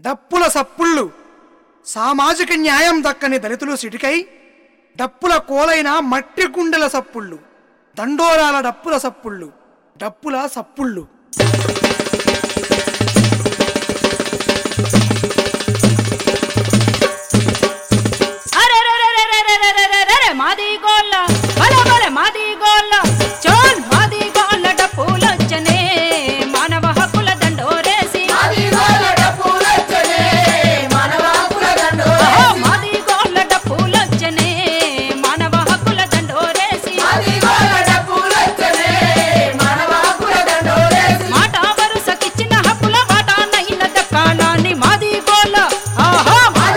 డప్పుల సప్పుళ్ళు సామాజిక న్యాయం దక్కని దళితులు సిటికై డప్పుల కోలైన మట్టి గుండెల సప్పుళ్ళు దండోరాల డప్పుల సప్పుళ్ళు డప్పుల సప్పుళ్ళు అరెరెరెరెరెరెరెరెరెరె, మాది గోళ్ళ బల బల మాది గోళ్ళ చోన్ మాది గోళ్ళ డప్పులొచ్చనే మానవ హక్కుల దండోరేసి అహో, మాది గోళ్ళ డప్పులొచ్చనే మానవ హక్కుల దండోరేసి మాట వరుసకిచ్చిన హక్కుల వాటానైన దక్కాలని మాది గోళ్ళ ఆహా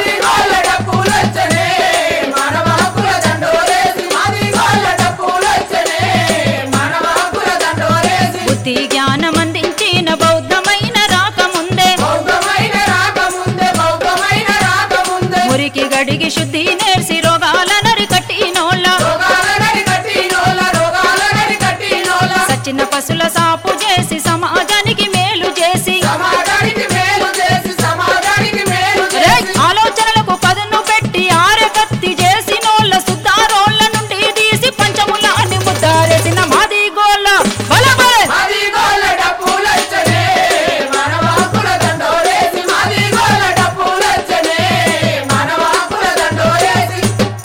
బుద్ధి జ్ఞానం అందించిన బౌద్ధమైన రాకముందే మురికి గడిగి శుద్ధి నేర్సి రోగాల నరికట్టినోళ్ళ సచిన పశుల సాపు చేసి సమాజానికి మేలు చేసి సమాజానికి మేలు చేసి సమాజానికి మేలు రేయ్, చేసి ఆలోచనలకు పదును పెట్టి ఆరకత్తి చేసినోళ్ళ సుద్దారోళ్ళ నుండి తీసి పంచములాన్ని ముద్దారేసిన మాది గోళ్ళ బల బల మాది గోల డప్పులొచ్చనే మనవాకుల దండోరేసి మాది గోల డప్పులొచ్చనే మనవాకుల దండోరేసి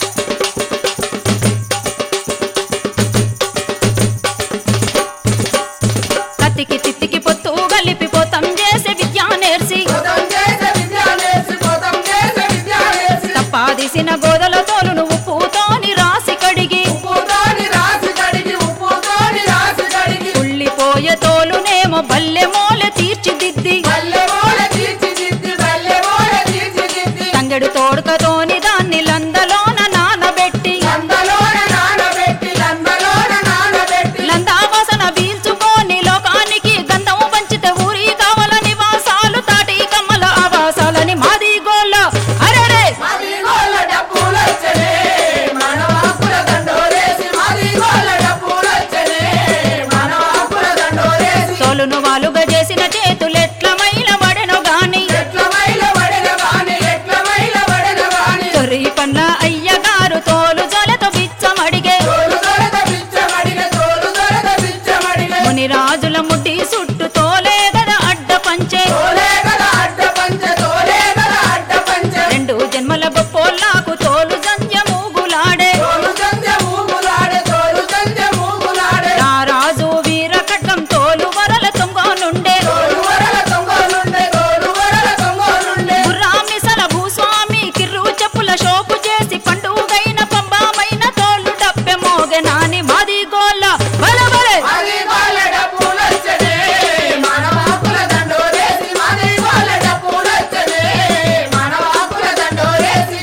కత్తికి తిత్తికి పొత్తు కలిపి పోతం చేసే విద్యా నేర్సి పోతం చేసే విద్యాలేసి పోతం చేసే విద్యాలేసి తప్పాదిసిన గోదల తోలును ఉప్పుతోని రాసి కడిగి ఉప్పుతోని రాసి కడిగి ఉప్పుతోని రాసి కడిగి ఉల్లిపోయే తోలునేమో బల్లె మోలె తీర్చిదిద్ది బల్లె మోల తీర్చిదిద్ది బల్లె మోల తీర్చిదిద్ది తంగెడు తోడుకతోని దాన్ని లందలోన నానబెట్టి లందలోన నానబెట్టి లందలోన నానబెట్టి లందావాసన పీల్చుకొని లోకానికి గంధం పంచితే ఊరి కావల నివాసాలు తాటి కమ్మల ఆవాసాలని మాది గోళ్ళ అరెరే మాది గోల డప్పులొచ్చనే మనవాకుల దండోరేసి మాది గోల డప్పులొచ్చనే మనవాకుల దండోరేసి తోలును వాలుగా చేసిన చేతులెట్ల మైల పడెను గాని ఎట్ల మైల వడెన వాణి ఎట్ల మైల వడెన వాణి తొరి పండ్ల అయ్యగారు తోలు జలతో బిచ్చమడిగే తోలు దొరద బిచ్చమడిగ తోలు దొరద బిచ్చమడిగ ముని రాజుల ముట్టి సుట్టు తోలే గద అడ్డ పంచే తోలే గల అడ్డ పంచ తోలే గల అడ్డ పంచ రెండు జన్మల గొప్పోళ్ళకు తోలు జంజ మూగులాడే తోలు సంజ మూగులాడే తోలు సంజ మూగులాడే నా రాజు వీర ఖడ్గం తోలు వరల తొంగనుండే తోలు వరల తొంగోలుండే తోలు వరల తొంగోలుండే గుర్రామిసల భూస్వామి కిర్రు చెప్పుల షోపు చేసి పండుగైన పంబామైన తోలు డబ్బె మోగె నాని మాది గోళ్ళ బలబలే మాది గోల డప్పులొచ్చనే మనవాకుల దండోరేసి మాది గోల డప్పులొచ్చనే మనవాకుల దండోరేసి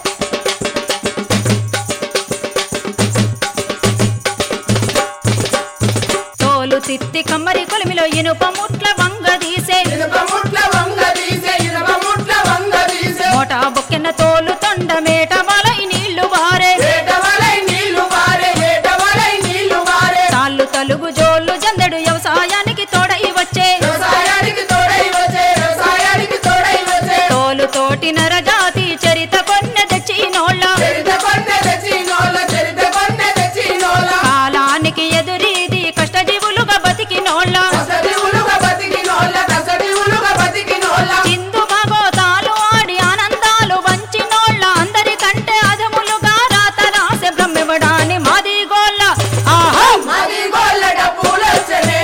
తోలు తిత్తి కమ్మరి కొలిమిలో ఇనుప ముట్ల వంగ తీసే ఇనుప ముట్ల వంగ తీసే ఇనుప ముట్ల వంగ తీసే మోటా బొక్కెన తోలు తొండ మేట వలై నీళ్లు వారే ఏటవలై నీళ్లు వారే ఏటవలై నీళ్లు వారే తాళ్ళు తలుగు జోళ్ళు జందెడు వ్యవసాయానికి తోడై వచ్చే వ్యవసాయానికి తోడై వచ్చే వ్యవసాయానికి తోడై వచ్చే తోలు తోటి నరజాతి చరిత కొన్నె తెచ్చినోళ్ళ చరిత కొన్నె తెచ్చినోళ్ళ చరిత కొన్నె తెచ్చినోళ్ళ కాలానికి ఎదురీది కష్టజీవులుగా బతికినోళ్ళ కసడివులుగా బతికినోళ్ళ కసడివులుగా బతికినోళ్ళ చిందు భగోతాలు ఆడి ఆనందాలు వంచినోళ్ళ అందరికంటే అధములుగా రాత రాసే బ్రహ్మివడాని మాది గోళ్ళ ఆహా మాది గోళ్ళ డప్పులొచ్చనే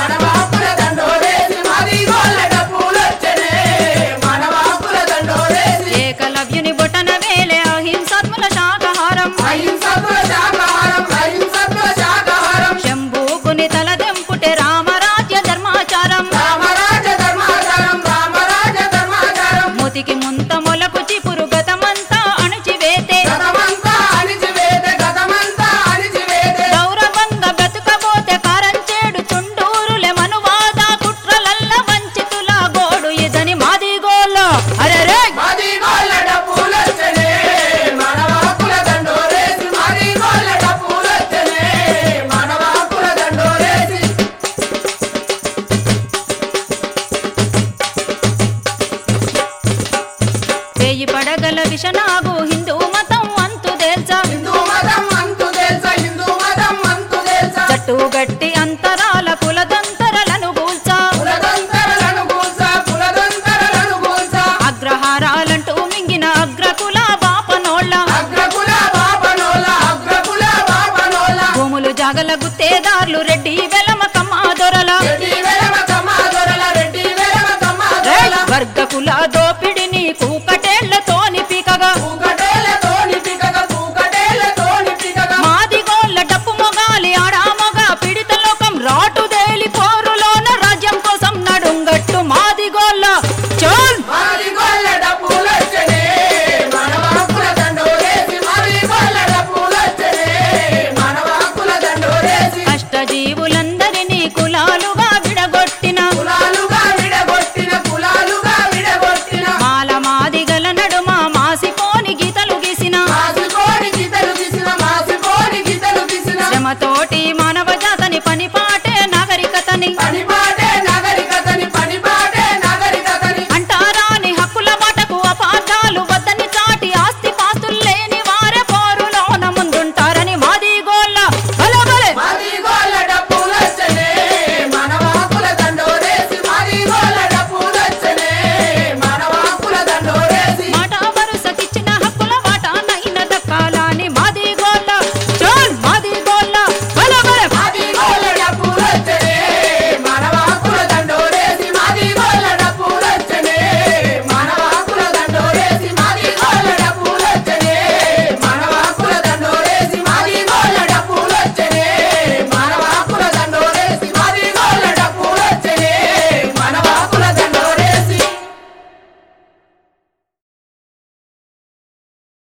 మనవాకుల దండోరేసి మాది గోళ్ళ డప్పులొచ్చనే మనవాకుల దండోరేసి విషనాగు హిందూ మతం అంతు తేల్చా హిందూ మతం అంతు తెలుసా హిందూ మతం అంతు తెలుసా జట్టు గట్టి అంతరాల కులదంతరలను కూల్చా కులదంతరలను కూల్చా కులదంతరలను కూల్చా అగ్రహారాలంటూ మింగిన అగ్రకుల బాపనోళ్ళ అగ్రకుల బాపనోల అగ్రకుల బాపనోల భూములు జాగల గుత్తేదార్లు రెడ్డి వెలమ కమ్మా దొరల రెడ్డి వెలమ కమ్మ దొరల రెడ్డి వెలమ కమ్మ రేయ్! దొరల వర్గకుల దోపిడి